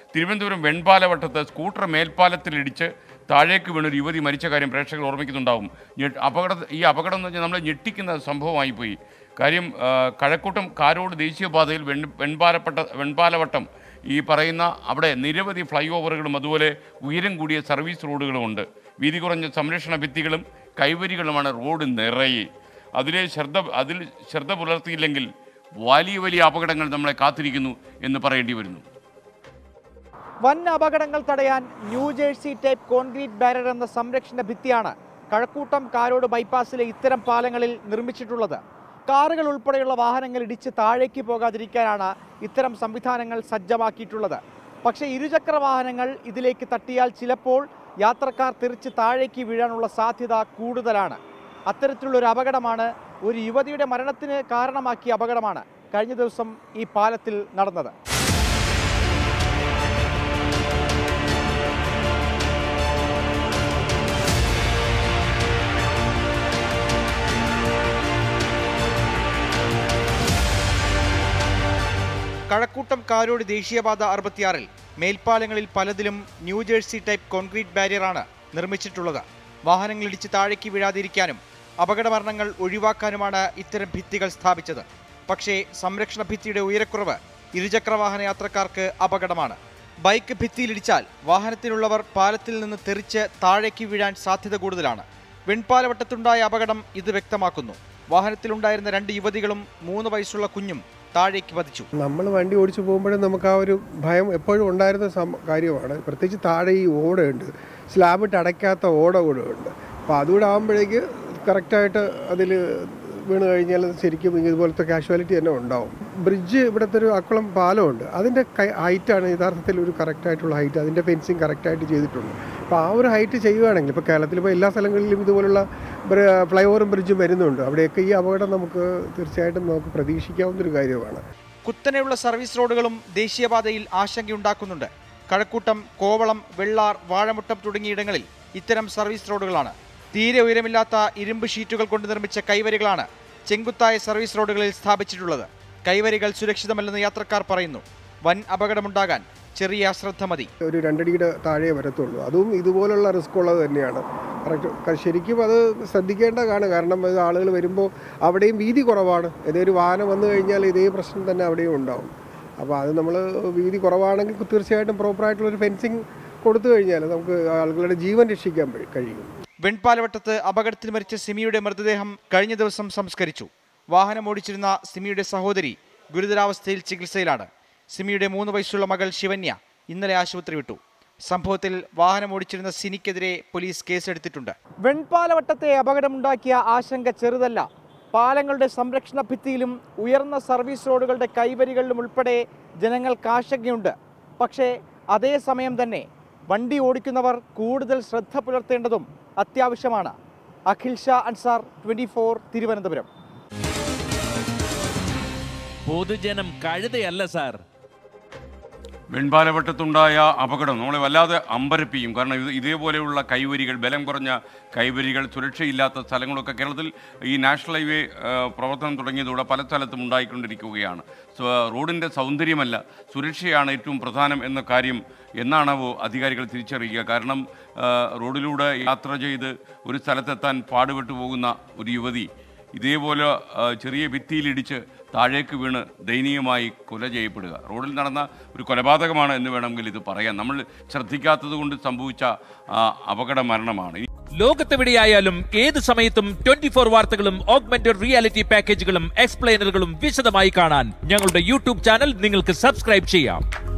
Thiruvananthapuram വെൺപാലവട്ടത്ത് scooter മേൽപ്പാലത്തിലിടിച്ച് താഴേക്ക് വീണൊരു യുവതി മരിച്ച കാര്യം പ്രേക്ഷകർ ഓർമ്മിക്കുന്നുണ്ടാവും ഞെ- അപകട ഈ അപകടം എന്ന് വെച്ചാൽ നമ്മളെ ഞെട്ടിക്കുന്ന സംഭവമായി പോയി കാര്യം ആ, കഴക്കൂട്ടം കാരോട് ദേശീയപാതയിൽ വെൺ വെൺപാലപ്പെട്ട വെൺപാലവട്ടം ഈ പറയുന്ന അവിടെ നിരവധി ഫ്ലൈ ഓവറുകളും അതുപോലെ ഉയരം കൂടിയ സർവീസ് റോഡുകളും ഉണ്ട് വീതി കുറഞ്ഞ സംരക്ഷണ ഭിത്തികളും കൈവരികളുമാണ് റോഡ് നിറയെ അതിലെ ശ്രദ്ധ അതിൽ ശ്രദ്ധ പുലർത്തിയില്ലെങ്കിൽ വലിയ വലിയ അപകടങ്ങൾ നമ്മളെ കാത്തിരിക്കുന്നു എന്ന് പറയേണ്ടി വരുന്നു വൻ അപകടങ്ങൾ തടയാൻ ന്യൂജേഴ്സി ടൈപ്പ് കോൺക്രീറ്റ് ബാരർ എന്ന സംരക്ഷണ ഭിത്തിയാണ് കഴക്കൂട്ടം കാരോട് ബൈപ്പാസിലെ ഇത്തരം പാലങ്ങളിൽ നിർമ്മിച്ചിട്ടുള്ളത് കാറുകൾ ഉൾപ്പെടെയുള്ള വാഹനങ്ങൾ ഇടിച്ച് താഴേക്ക് പോകാതിരിക്കാനാണ് ഇത്തരം സംവിധാനങ്ങൾ സജ്ജമാക്കിയിട്ടുള്ളത് പക്ഷേ ഇരുചക്ര വാഹനങ്ങൾ ഇതിലേക്ക് തട്ടിയാൽ ചിലപ്പോൾ യാത്രക്കാർ തെറിച്ച് താഴേക്ക് വീഴാനുള്ള സാധ്യത കൂടുതലാണ് അത്തരത്തിലുള്ള ഒരു അപകടമാണ് ഒരു യുവതിയുടെ മരണത്തിന് കാരണമാക്കിയ അപകടമാണ് കഴിഞ്ഞ ദിവസം ഈ പാലത്തിൽ നടന്നത് കഴക്കൂട്ടം കാരോട് ദേശീയപാത അറുപത്തിയാറിൽ മേൽപ്പാലങ്ങളിൽ പലതിലും ന്യൂജേഴ്സി ടൈപ്പ് കോൺക്രീറ്റ് ബാരിയറാണ് നിർമ്മിച്ചിട്ടുള്ളത് വാഹനങ്ങൾ ഇടിച്ച് താഴേക്ക് വീഴാതിരിക്കാനും അപകടമരണങ്ങൾ ഒഴിവാക്കാനുമാണ് ഇത്തരം ഭിത്തികൾ സ്ഥാപിച്ചത് പക്ഷേ സംരക്ഷണ ഭിത്തിയുടെ ഉയരക്കുറവ് ഇരുചക്ര വാഹന യാത്രക്കാർക്ക് അപകടമാണ് ബൈക്ക് ഭിത്തിയിലിടിച്ചാൽ വാഹനത്തിലുള്ളവർ പാലത്തിൽ നിന്ന് തെറിച്ച് താഴേക്ക് വീഴാൻ സാധ്യത കൂടുതലാണ് വെൺപാലവട്ടത്തുണ്ടായ അപകടം ഇത് വ്യക്തമാക്കുന്നു വാഹനത്തിലുണ്ടായിരുന്ന രണ്ട് യുവതികളും മൂന്ന് വയസ്സുള്ള കുഞ്ഞും താഴേക്ക് പതിച്ചു നമ്മൾ വണ്ടി ഓടിച്ചു പോകുമ്പോഴും നമുക്ക് ആ ഒരു ഭയം എപ്പോഴും ഉണ്ടായിരുന്ന സം കാര്യമാണ് പ്രത്യേകിച്ച് താഴെ ഈ ഓടയുണ്ട് സ്ലാബിട്ട് അടയ്ക്കാത്ത ഓട കൂടെ ഉണ്ട് അപ്പോൾ അതുകൂടെ ആകുമ്പോഴേക്ക് കറക്റ്റായിട്ട് അതിൽ വീണ് കഴിഞ്ഞാൽ ശരിക്കും ഇതുപോലത്തെ കാഷ്വാലിറ്റി തന്നെ ഉണ്ടാവും ബ്രിഡ്ജ് ഇവിടുത്തെ ഒരു അക്കുളം പാലമുണ്ട് അതിൻ്റെ ഹൈറ്റാണ് യഥാർത്ഥത്തിൽ ഒരു കറക്റ്റായിട്ടുള്ള ഹൈറ്റ് അതിൻ്റെ ഫെൻസിങ് കറക്റ്റായിട്ട് ചെയ്തിട്ടുണ്ട് അപ്പോൾ ആ ഒരു ഹൈറ്റ് ചെയ്യുകയാണെങ്കിൽ ഇപ്പോൾ കേരളത്തിൽ ഇപ്പോൾ എല്ലാ സ്ഥലങ്ങളിലും ഇതുപോലുള്ള ഫ്ലൈ ഓവറും ബ്രിഡ്ജും വരുന്നുണ്ട് അവിടെയൊക്കെ ഈ അപകടം നമുക്ക് തീർച്ചയായിട്ടും നമുക്ക് പ്രതീക്ഷിക്കാവുന്ന ഒരു കാര്യമാണ് കുത്തനെയുള്ള സർവീസ് റോഡുകളും ദേശീയപാതയിൽ ആശങ്കയുണ്ടാക്കുന്നുണ്ട് കഴക്കൂട്ടം കോവളം വെള്ളാർ വാഴമുട്ടം തുടങ്ങിയിടങ്ങളിൽ ഇത്തരം സർവീസ് റോഡുകളാണ് തീരെ ഉയരമില്ലാത്ത ഇരുമ്പ് ഷീറ്റുകൾ കൊണ്ട് നിർമ്മിച്ച കൈവരികളാണ് ചെങ്കുത്തായ സർവീസ് റോഡുകളിൽ സ്ഥാപിച്ചിട്ടുള്ളത് കൈവരികൾ സുരക്ഷിതമല്ലെന്ന് യാത്രക്കാർ പറയുന്നു വൻ അപകടമുണ്ടാകാൻ ചെറിയ അശ്രദ്ധ മതി ഒരു രണ്ടടിയുടെ താഴെ വരത്തുള്ളൂ അതും ഇതുപോലുള്ള റിസ്ക് ഉള്ളത് തന്നെയാണ് കറക്റ്റ് ശരിക്കും അത് ശ്രദ്ധിക്കേണ്ടതാണ് കാരണം ഇത് ആളുകൾ വരുമ്പോൾ അവിടെയും വീതി കുറവാണ് ഇതേ ഒരു വാഹനം വന്നു കഴിഞ്ഞാൽ ഇതേ പ്രശ്നം തന്നെ അവിടെയും ഉണ്ടാവും അപ്പോൾ അത് നമ്മൾ വീതി കുറവാണെങ്കിൽ തീർച്ചയായിട്ടും പ്രോപ്പറായിട്ടുള്ളൊരു ഫെൻസിങ് കൊടുത്തു കഴിഞ്ഞാൽ നമുക്ക് ആളുകളുടെ ജീവൻ രക്ഷിക്കാൻ പ- കഴിയും വെൺപാലവട്ടത്ത് അപകടത്തിൽ മരിച്ച സിമിയുടെ മൃതദേഹം കഴിഞ്ഞ ദിവസം സംസ്കരിച്ചു വാഹനം ഓടിച്ചിരുന്ന സിമിയുടെ സഹോദരി ഗുരുതരാവസ്ഥയിൽ ചികിത്സയിലാണ് സിമിയുടെ മൂന്ന് വയസ്സുള്ള മകൾ ശിവന്യ ഇന്നലെ ആശുപത്രി വിട്ടു സംഭവത്തിൽ വാഹനം ഓടിച്ചിരുന്ന സിനിക്കെതിരെ പോലീസ് കേസെടുത്തിട്ടുണ്ട് വെൺപാലവട്ടത്തെ അപകടമുണ്ടാക്കിയ ആശങ്ക ചെറുതല്ല പാലങ്ങളുടെ സംരക്ഷണ ഭിത്തിയിലും ഉയർന്ന സർവീസ് റോഡുകളുടെ കൈവരികളിലും ഉൾപ്പെടെ ജനങ്ങൾക്ക് ആശങ്കയുണ്ട് പക്ഷേ അതേസമയം തന്നെ വണ്ടി ഓടിക്കുന്നവർ കൂടുതൽ ശ്രദ്ധ പുലർത്തേണ്ടതും അത്യാവശ്യമാണ് അഖിൽ ഷാ അൻസാർ ട്വൻറ്റി തിരുവനന്തപുരം പൊതുജനം കഴുതയല്ല സാർ വെൺപാലവട്ടത്തുണ്ടായ അപകടം നമ്മളെ വല്ലാതെ അമ്പരപ്പിക്കും കാരണം ഇത് ഇതേപോലെയുള്ള കൈവരികൾ ബലം കുറഞ്ഞ കൈവരികൾ സുരക്ഷയില്ലാത്ത സ്ഥലങ്ങളൊക്കെ കേരളത്തിൽ ഈ നാഷണൽ ഹൈവേ ആ, പ്രവർത്തനം തുടങ്ങിയതോടെ പല സ്ഥലത്തും ഉണ്ടായിക്കൊണ്ടിരിക്കുകയാണ് സോ, റോഡിൻ്റെ സൗന്ദര്യമല്ല സുരക്ഷയാണ് ഏറ്റവും പ്രധാനം എന്ന കാര്യം എന്നാണാവോ അധികാരികൾ തിരിച്ചറിയുക കാരണം ആ, റോഡിലൂടെ യാത്ര ചെയ്ത് ഒരു സ്ഥലത്തെത്താൻ പാടുപെട്ടു പോകുന്ന ഒരു യുവതി ഇതേപോലെ ആ, ചെറിയ ഭിത്തിയിലിടിച്ച് താഴേക്ക് വീണ് ദയനീയമായി കൊല ചെയ്യപ്പെടുക റോഡിൽ നടന്ന ഒരു കൊലപാതകമാണ് എന്ന് വേണമെങ്കിൽ ഇത് പറയാം നമ്മൾ ശ്രദ്ധിക്കാത്തത് കൊണ്ട് സംഭവിച്ച ആ, അപകട മരണമാണ് ലോകത്തെവിടെയായാലും ഏത് സമയത്തും ട്വന്റി ഫോർ വാർത്തകളും ഓഗ്മെന്റഡ് റിയാലിറ്റി പാക്കേജുകളും എക്സ്പ്ലെയിനറുകളും വിശദമായി കാണാൻ ഞങ്ങളുടെ യൂട്യൂബ് ചാനൽ നിങ്ങൾക്ക് സബ്സ്ക്രൈബ് ചെയ്യാം